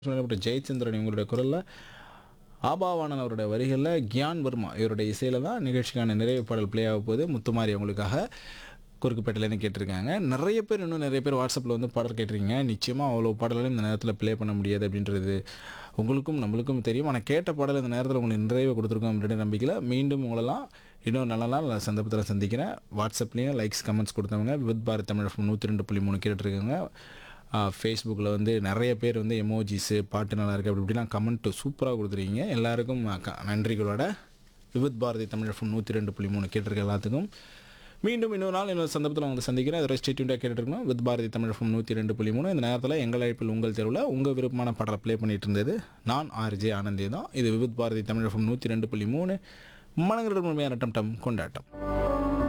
சொல்லப்பட்ட ஜெயச்சந்திரன் இவங்களுடைய குரலில் ஆபாவானன் அவருடைய வரிகளில் கியான் வர்மா இவருடைய இசையில் தான் நிகழ்ச்சிக்கான நிறைவு பாடல் ப்ளே ஆக போகுது முத்துமாரி அவங்களுக்காக குறுக்குப்பேட்டிலேருந்து கேட்டிருக்காங்க நிறைய பேர் இன்னும் நிறைய பேர் வாட்ஸ்அப்பில் வந்து பாடல் கேட்டிருக்கீங்க நிச்சயமாக அவ்வளோ பாடல்களும் இந்த நேரத்தில் ப்ளே பண்ண முடியாது அப்படின்றது உங்களுக்கும் நம்மளுக்கும் தெரியும் ஆனால் கேட்ட பாடல் இந்த நேரத்தில் உங்களுக்கு நிறைவு கொடுத்துருக்கோம் அப்படின்ற நம்பிக்கையில் மீண்டும் உங்களெல்லாம் இன்னும் நல்ல நாள் நல்ல சந்தர்ப்பத்தில் சந்திக்கிறேன் வாட்ஸ்அப்லேயும் லைக்ஸ் கமெண்ட்ஸ் கொடுத்தவங்க வித் பாரத் தமிழ் நூற்றி ரெண்டு புள்ளி மூணு கேட்டுருக்காங்க ஃபேஸ்புக்கில் வந்து நிறைய பேர் வந்து எமோஜிஸு பாட்டு நல்லா இருக்குது அப்படி இப்படிலாம் கமெண்ட் சூப்பராக கொடுத்துருக்கீங்க எல்லாருக்கும் க- நன்றிகளோட விவித் பாரதி தமிழ் எஃப்எம் நூற்றி ரெண்டு புள்ளி மூணு கேட்டிருக்க எல்லாத்துக்கும் மீண்டும் இன்னொரு நாள் இன்னொரு சந்தர்ப்பத்தில் உங்களை சந்திக்கிறேன் அதை ஸ்டேட்யூண்டாக கேட்டுருக்கணும் வித் பாரதி தமிழ் எஃப்எம் நூற்றி ரெண்டு புள்ளி மூணு இந்த நேரத்தில் எங்கள் அழைப்பில் உங்கள் தெருவில் உங்கள் விருப்பமான பாடலை ப்ளே பண்ணிட்டு இருந்தது நான் ஆர்ஜே ஆனந்தி தான் இது விவித் பாரதி தமிழ் எஃப்எம் நூற்றி ரெண்டு புள்ளி மூணு மனங்கள் முழுமையான டம் டம் கொண்டாட்டம்